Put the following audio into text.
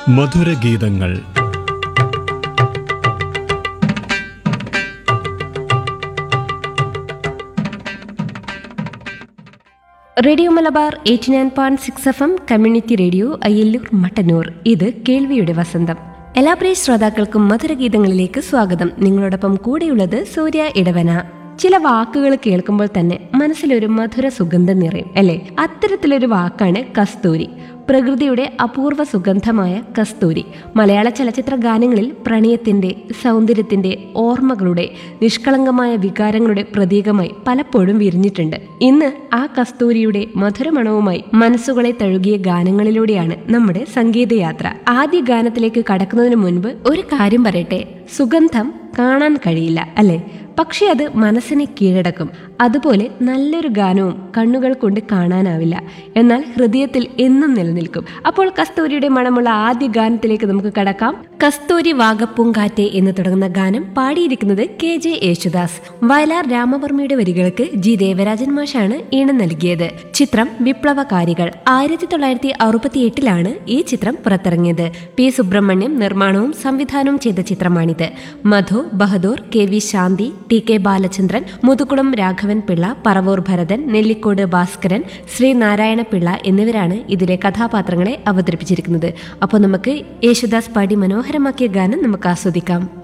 മധുരഗീതങ്ങൾ radio Malabar eighty nine point six F M community radio Ayyallur Mattannur ഇത് കേൾവിയുടെ വസന്തം എല്ലാ പ്രിയ ശ്രോതാക്കൾക്കും മധുരഗീതങ്ങളിലേക്ക് സ്വാഗതം നിങ്ങളോടൊപ്പം കൂടെയുള്ളത് സൂര്യ ഇടവന ചില വാക്കുകൾ കേൾക്കുമ്പോൾ തന്നെ മനസ്സിലൊരു മധുര സുഗന്ധം നിറയും അല്ലേ അത്തരത്തിലൊരു വാക്കാണ് കസ്തൂരി പ്രകൃതിയുടെ അപൂർവ സുഗന്ധമായ കസ്തൂരി മലയാള ചലച്ചിത്ര ഗാനങ്ങളിൽ പ്രണയത്തിന്റെ സൗന്ദര്യത്തിന്റെ ഓർമ്മകളുടെ നിഷ്കളങ്കമായ വികാരങ്ങളുടെ പ്രതീകമായി പലപ്പോഴും വിരിഞ്ഞിട്ടുണ്ട് ഇന്ന് ആ കസ്തൂരിയുടെ മധുരമണവുമായി മനസ്സുകളെ തഴുകിയ ഗാനങ്ങളിലൂടെയാണ് നമ്മുടെ സംഗീതയാത്ര ആദ്യ ഗാനത്തിലേക്ക് കടക്കുന്നതിന് മുൻപ് ഒരു കാര്യം പറയട്ടെ സുഗന്ധം കാണാൻ കഴിയില്ല അല്ലേ പക്ഷെ അത് മനസ്സിനെ കീഴടക്കും അതുപോലെ നല്ലൊരു ഗാനവും കണ്ണുകൾ കൊണ്ട് കാണാനാവില്ല എന്നാൽ ഹൃദയത്തിൽ എന്നും നിലനിൽക്കും അപ്പോൾ കസ്തൂരിയുടെ മണമുള്ള ആദ്യ ഗാനത്തിലേക്ക് നമുക്ക് കടക്കാം കസ്തൂരി വാഗപ്പൂങ്കാറ്റെ എന്ന് തുടങ്ങുന്ന ഗാനം പാടിയിരിക്കുന്നത് കെ ജെ യേശുദാസ് വയലാർ രാമവർമ്മയുടെ വരികൾക്ക് ജി ദേവരാജൻ മാഷാണ് ഈണം നൽകിയത് ചിത്രം വിപ്ലവകാരികൾ ആയിരത്തി തൊള്ളായിരത്തി അറുപത്തി എട്ടിലാണ് ഈ ചിത്രം പുറത്തിറങ്ങിയത് പി സുബ്രഹ്മണ്യം നിർമ്മാണവും സംവിധാനവും ചെയ്ത ചിത്രമാണിത് Madhu Bahadur K V Shanthi T K Balachandran Muthukulam Raghavan Pillai Paravoor Bharathan Nellikode Bhaskaran Sreenarayana Pillai എന്നിവരാണ് ഇതിലെ കഥാപാത്രങ്ങളെ അവതരിപ്പിച്ചിരിക്കുന്നത് അപ്പോൾ നമുക്ക് യേശുദാസ് പാടി മനോഹരമാക്കിയ ഗാനം നമുക്ക് ആസ്വദിക്കാം